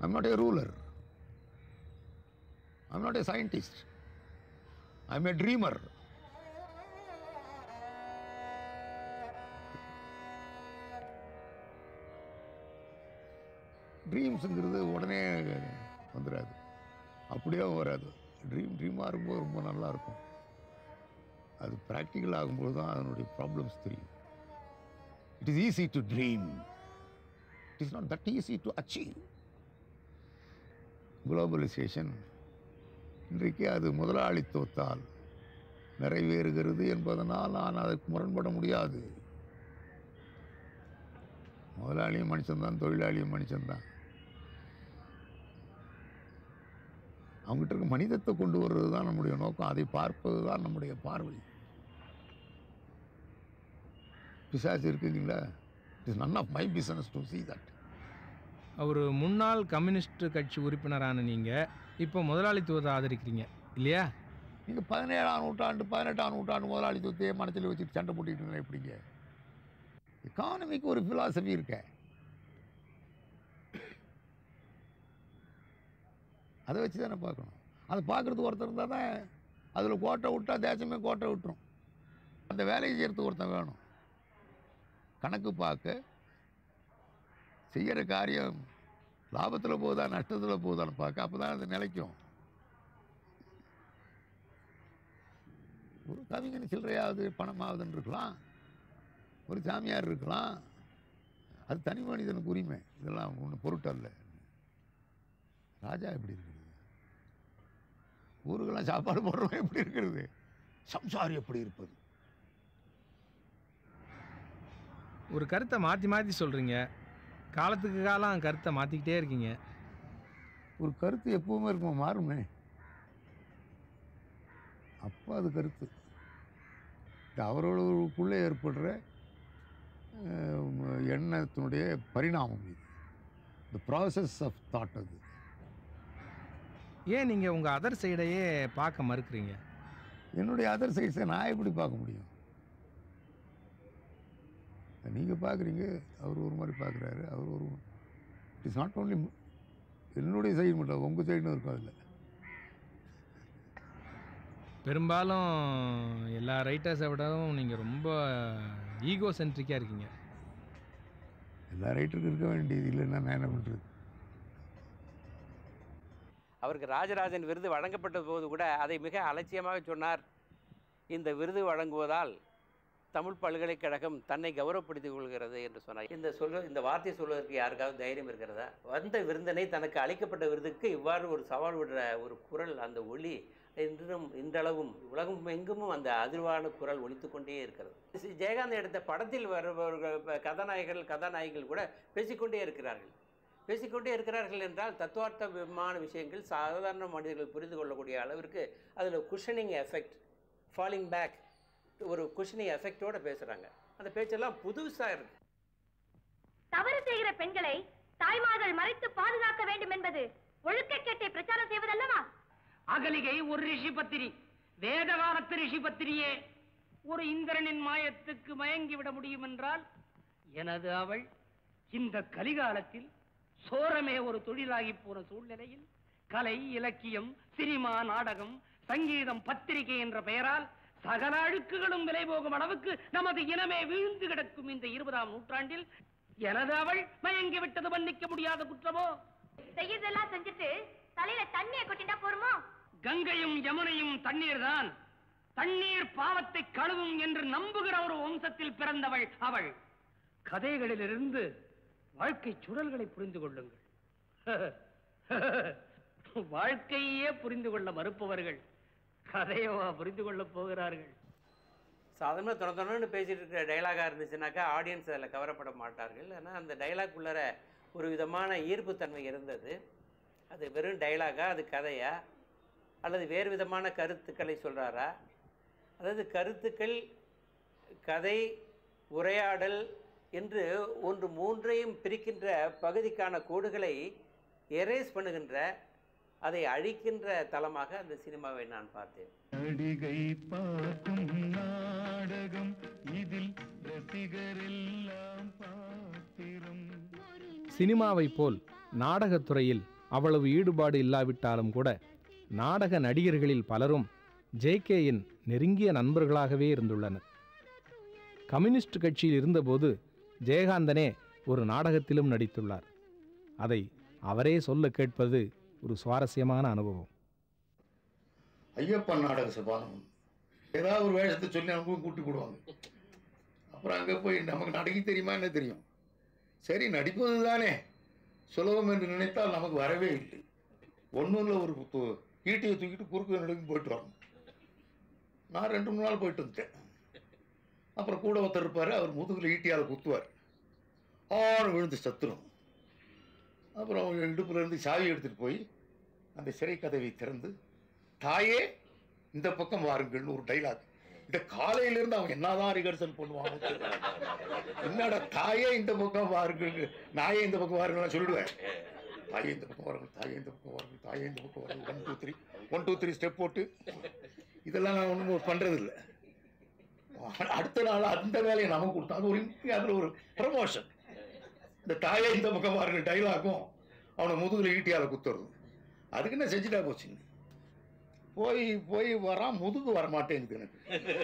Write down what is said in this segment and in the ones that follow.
I'm not a ruler I'm not a scientist I'm a dreamer ட்ரீம்ஸுங்கிறது உடனே வந்துடாது அப்படியே வராது ட்ரீம் ட்ரீமாக இருக்கும்போது ரொம்ப நல்லா இருக்கும் அது ப்ராக்டிக்கல் ஆகும்போது தான் அதனுடைய ப்ராப்ளம்ஸ் தெரியும் it is easy to dream it is not that easy to achieve globalization இன்றைக்கு அது முதலாளித்துவத்தால் நிறைவேறுகிறது என்பதனால் நான் அதற்கு முரண்பட முடியாது முதலாளியும் மனுஷன்தான் தொழிலாளியும் மனுஷன்தான் அவங்ககிட்ட இருக்க மனிதத்தை கொண்டு வர்றது தான் நம்முடைய நோக்கம் அதை பார்ப்பது தான் நம்முடைய பார்வை பிசாசு இருக்குங்களா it is none of my business to see that அவர் முன்னாள் கம்யூனிஸ்ட் கட்சி உறுப்பினரான நீங்கள் இப்போ முதலாளித்துவத்தை ஆதரிக்கிறீங்க இல்லையா நீங்கள் பதினேழாம் நூற்றாண்டு பதினெட்டாம் நூற்றாண்டு முதலாளித்துவத்தையே மனசில் வச்சுட்டு சண்டை போட்டுக்கிட்டு இருந்தா எப்படிங்க எக்கானமிக்கு ஒரு ஃபிலாசபி இருக்க அதை வச்சு தானே பார்க்கணும் அதை பார்க்குறதுக்கு ஒருத்தர் இருந்தால் தான் அதில் கோட்டை விட்டா தேசமே கோட்டை விட்டுரும் அந்த வேலையை செய்கிறதுக்கு ஒருத்தன் வேணும் கணக்கு பார்க்க செய்கிற காரியம் லாபத்தில் போகுதா நஷ்டத்தில் போகுதான்னு பார்க்க அப்போ தான் அது நிலைக்கும் ஒரு கவிஞன் சில்லறையாவது பணமாவதுன்னு இருக்கலாம் ஒரு சாமியார் இருக்கலாம் அது தனி மனிதனுக்கு உரிமை இதெல்லாம் ஒன்றும் பொருட்டல்ல ராஜா எப்படி இருக்கிறது ஊருக்கெல்லாம் சாப்பாடு போடுறவன் எப்படி இருக்கிறது சம்சாரி எப்படி இருப்பது ஒரு கருத்தை மாற்றி மாற்றி சொல்கிறீங்க காலத்துக்கு காலம் கருத்தை மாற்றிக்கிட்டே இருக்கீங்க ஒரு கருத்து எப்பவுமே இருக்குமா மாறுமே அப்போ அது கருத்து இது அவர்களுக்குள்ளே ஏற்படுற அஹ், எண்ணத்தினுடைய பரிணாமம் இது த ப்ராசஸ் ஆஃப் தாட் அது ஏன் நீங்கள் உங்கள் அதர் சைடையே பார்க்க மறுக்கிறீங்க என்னுடைய அதர் சைட்ஸை நான் எப்படி பார்க்க முடியும் நீங்கள் பார்க்குறீங்க அவர் ஒரு மாதிரி பார்க்குறாரு அவர் ஒரு இட் இஸ் நாட் ஓன்லி என்னுடைய சைடு மட்டும் உங்கள் சைடுன்னு இருக்கும் அதில் பெரும்பாலும் எல்லா ரைட்டர்ஸை விடவும் நீங்கள் ரொம்ப ஈகோ சென்ட்ரிக்காக இருக்கீங்க எல்லா ரைட்டருக்கும் இருக்க வேண்டியது இல்லைன்னா நான் என்ன பண்ணுறது அவருக்கு ராஜராஜன் விருது வழங்கப்பட்ட போது கூட அதை மிக அலட்சியமாக சொன்னார் இந்த விருது வழங்குவதால் தமிழ் பல்கலைக்கழகம் தன்னை கௌரவப்படுத்திக் கொள்கிறது என்று சொன்னார் இந்த சொல்ல இந்த வார்த்தை சொல்வதற்கு யாருக்காவது தைரியம் இருக்கிறதா வந்த விருந்தினை தனக்கு அளிக்கப்பட்ட விருதுக்கு இவ்வாறு ஒரு சவால் விடுற ஒரு குரல் அந்த ஒளி இன்றும் இன்றளவும் உலகம் எங்கும் அந்த அதிர்வான குரல் ஒலித்து கொண்டே இருக்கிறது சி- ஜெயகாந்தன் எடுத்த படத்தில் வருபவர்கள் ப- கதாநாயகர்கள் கதாநாயகிகள் கூட பேசிக்கொண்டே இருக்கிறார்கள் பேசிக்கொண்டே இருக்கிறார்கள் என்றால் தத்துவார்த்தமான விஷயங்கள் சாதாரண மனிதர்கள் புரிந்து கொள்ளக்கூடிய அளவிற்கு அதில் குஷனிங் எஃபெக்ட் ஃபாலிங் பேக் ஒரு குஷனிங் எஃபெக்டோட பேசுகிறாங்க அந்த பேச்செல்லாம் புதுசாக இருக்கு தவறு செய்கிற பெண்களை தாய்மார்கள் மறைத்து பாதுகாக்க வேண்டும் என்பது ஒழுக்கக்கேட்டை பிரச்சாரம் செய்வதல்லவா அகலிகை ஒரு ரிஷி பத்திரி வேத காலத்து ரிஷி பத்திரியே ஒரு இந்திரனின் மாயத்துக்கு மயங்கி விட முடியும் என்றால் எனது அவள் இந்த கலிகாலத்தில் சோரமே ஒரு தொழிலாகி போன சூழ்நிலையில் கலை இலக்கியம் சினிமா நாடகம் சங்கீதம் பத்திரிகை என்ற பெயரால் சகல அழுக்குகளும் விலை போகும் அளவுக்கு நமது இனமே வீழ்ந்து கிடக்கும் இந்த இருபதாம் நூற்றாண்டில் எனது அவள் மயங்கி விட்டது மன்னிக்க முடியாத குற்றமோ செய்யறதெல்லாம் செஞ்சுட்டு தலையில தண்ணியை கொட்டிட்டா போருமோ கங்கையும் யமுனையும் தண்ணீர் தான் தண்ணீர் பாவத்தை கழுவும் என்று நம்புகிற ஒரு வம்சத்தில் பிறந்தவள் அவள் கதைகளிலிருந்து வாழ்க்கை சுழல்களை புரிந்து கொள்ளுங்கள் வாழ்க்கையே புரிந்து கொள்ள மறுப்பவர்கள் கதையவா புரிந்து கொள்ளப் போகிறார்கள் சாதாரண தொண தொணன்னு பேசிட்டு இருக்கிற டைலாகாக இருந்துச்சுனாக்கா ஆடியன்ஸ் அதில் கவரப்பட மாட்டார்கள் ஆனால் அந்த டைலாக் உள்ளர ஒரு விதமான ஈர்ப்புத்தன்மை இருந்தது அது வெறும் டைலாகா அது கதையா அல்லது வேறு விதமான கருத்துக்களை சொல்கிறாரா அதாவது கருத்துக்கள் கதை உரையாடல் என்று ஒன்று மூன்றையும் பிரிக்கின்ற பகுதிக்கான கோடுகளை எரேஸ் பண்ணுகின்ற அதை அழிக்கின்ற தளமாக அந்த சினிமாவை நான் பார்த்தேன் நடிகை பார்க்கும் நாடகம் இதில் ரசிகரெல்லாம் பாத்திரம் சினிமாவைப் போல் நாடகத்துறையில் அவ்வளவு ஈடுபாடு இல்லாவிட்டாலும் கூட நாடக நடிகர்களில் பலரும் ஜேகேயின் நெருங்கிய நண்பர்களாகவே இருந்துள்ளனர் கம்யூனிஸ்ட் கட்சியில் இருந்தபோது ஜெயகாந்தனே ஒரு நாடகத்திலும் நடித்துள்ளார் அதை அவரே சொல்ல கேட்பது ஒரு சுவாரஸ்யமான அனுபவம் ஐயப்பன் நாடக சபானம் ஏதாவது ஒரு வேஷத்தை சொல்லி நமக்கும் கூட்டி போடுவாங்க அப்புறம் அங்கே போய் நமக்கு நடிக்க தெரியுமா என்ன தெரியும் சரி நடிப்பது தானே சுலபம் என்று நினைத்தால் நமக்கு வரவே இல்லை ஒன்றும் இல்லை ஒரு து- ஈட்டியை தூக்கிட்டு குறுக்கு நடுக்கு போயிட்டு வரணும் நான் ரெண்டு மூணு நாள் போயிட்டு வந்துட்டேன் அப்புறம் கூட ஒருத்தர் இருப்பார் அவர் முதுகில் ஈட்டியால் குத்துவார் ஆறு விழுந்து சத்துரும் அப்புறம் இடுப்புல இருந்து சாவி எடுத்துகிட்டு போய் அந்த சிறை கதவை திறந்து தாயே இந்த பக்கம் வாருங்கள்னு ஒரு டைலாக் இந்த காலையில இருந்து அவன் என்னதான் ரிஹர்சல் பண்ணுவான் என்னடா தாயே இந்த பக்கம் வாருங்கள் நாயே இந்த பக்கம் வாருங்கலாம் சொல்லிடுவேன் தாயே இந்த பக்கம் வாருங்கள் தாயே இந்த பக்கம் வாருங்கள் தாயே இந்த பக்கம் வாருங்கள் one two three one two three step போட்டு இதெல்லாம் நான் ஒன்றும் பண்றது இல்லை அடுத்த நாள் அந்த வேலையை நமக்கு கொடுத்தோம் அது ஒரு இங்க அதுல ஒரு ப்ரமோஷன் இந்த தாயே இந்த பக்கம் பாருங்க டைலாக்கும் அவனை முதுகுல ஈட்டியால குத்துறது அதுக்கு என்ன செஞ்சுட்டா போச்சுங்க போய் போய் வரான் முதுகு வர மாட்டேங்குது எனக்கு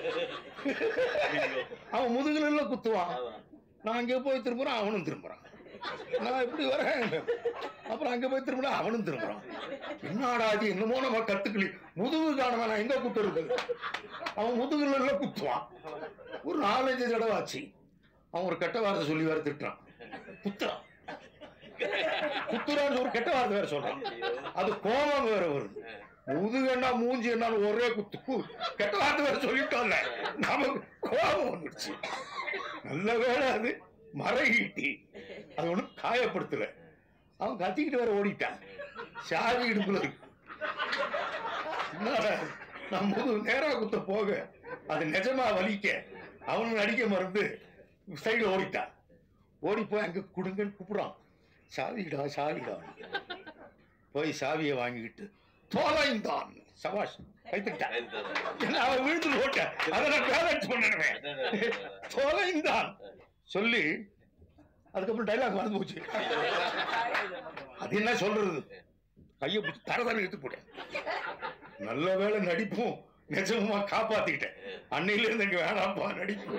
அவன் முதுகுல எல்லாம் குத்துவான் நான் அங்கே போய் திரும்புறேன் அவனும் திரும்புறான் நான் இப்படி வரேன் அப்புறம் அங்கே போய் திரும்பினா அவனும் திரும்புறான் என்னடா அது என்னமோ நம்ம கத்துக்கலி முதுகு காணவன் நான் எங்க குத்துறது அவன் முதுகுல எல்லாம் குத்துவான் ஒரு நாலஞ்சு தடவை ஆச்சு அவன் ஒரு கெட்ட வார்த்தை சொல்லி வேற திட்டுறான் குத்துறான் குத்துறான்னு ஒரு கெட்ட வார்த்தை வேற சொல்றான் அது கோபம் வேற வருது முதுகண்டா மூஞ்சி என்ன ஒரே குத்து கு- கெட்ட வார்த்தை வேற சொல்லிட்டோம்ல நமக்கு கோபம் வந்துடுச்சு நல்ல வேளை அது மறையீட்டி அது ஒண்ணும் காயப்படுத்தல அவன் கத்திக்கிட்டு வேற ஓடிட்டான் சாவி இடுப்புல இருக்கு என்னடா, நான் முது நேரா குத்த போக அது நிஜமா வலிக்க அவனும் நடிக்க மறந்து சைடுல ஓடிட்டான் ஓடி போய் அங்க குடுங்கன்னு கூப்பிடுறான் சாவிடா சாவிடா போய் சாவியை வாங்கிக்கிட்டு தோலைந்தான் சபாஷ் கைத்துட்டான் ஏன்னா அவன் விழுந்து ஓட்டேன் அதை நான் பேலன்ஸ் பண்ணிடுவேன் தோலைந்தான் சொல்லி அதுக்கப்புறம் டைலாக் மறந்து போச்சு அது என்ன சொல்றது கையை பிடிச்சி தர தர எடுத்து போட்டேன் நல்ல வேளை நடிப்பும் நிஜமா காப்பாத்திக்கிட்டேன் அன்னையில இருந்து இங்க வேணாம்ப்பா நடிப்பு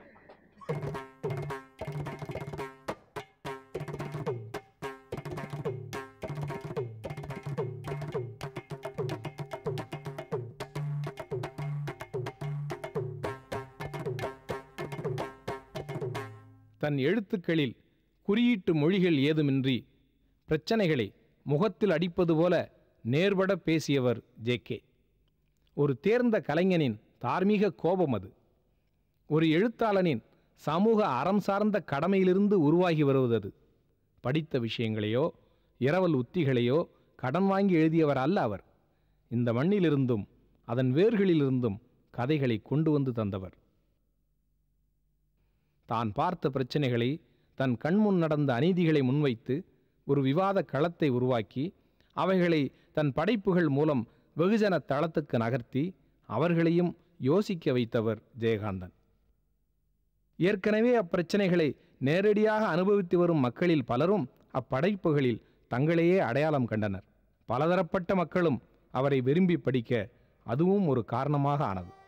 தன் எழுத்துக்களில் குறியீட்டு மொழிகள் ஏதுமின்றி பிரச்சனைகளை முகத்தில் அடிப்பது போல நேர்பட பேசியவர் ஜேகே ஒரு தேர்ந்த கலைஞனின் தார்மீக கோபம் அது ஒரு எழுத்தாளனின் சமூக அறம் சார்ந்த கடமையிலிருந்து உருவாகி வருவது அது படித்த விஷயங்களையோ இரவல் உத்திகளையோ கடன் வாங்கி எழுதியவர் அல்ல அவர் இந்த மண்ணிலிருந்தும் அதன் வேர்களிலிருந்தும் கதைகளை கொண்டு வந்து தந்தவர் தான் பார்த்த பிரச்சனைகளை தன் கண்முன் நடந்த அநீதிகளை முன்வைத்து ஒரு விவாத களத்தை உருவாக்கி அவைகளை தன் படைப்புகள் மூலம் வெகுஜன தளத்துக்கு நகர்த்தி அவர்களையும் யோசிக்க வைத்தவர் ஜெயகாந்தன் ஏற்கனவே அப்பிரச்சனைகளை நேரடியாக அனுபவித்து வரும் மக்களில் பலரும் அப்படைப்புகளில் தங்களையே அடையாளம் கண்டனர் பலதரப்பட்ட மக்களும் அவரை விரும்பி படிக்க அதுவும் ஒரு காரணமாக ஆனது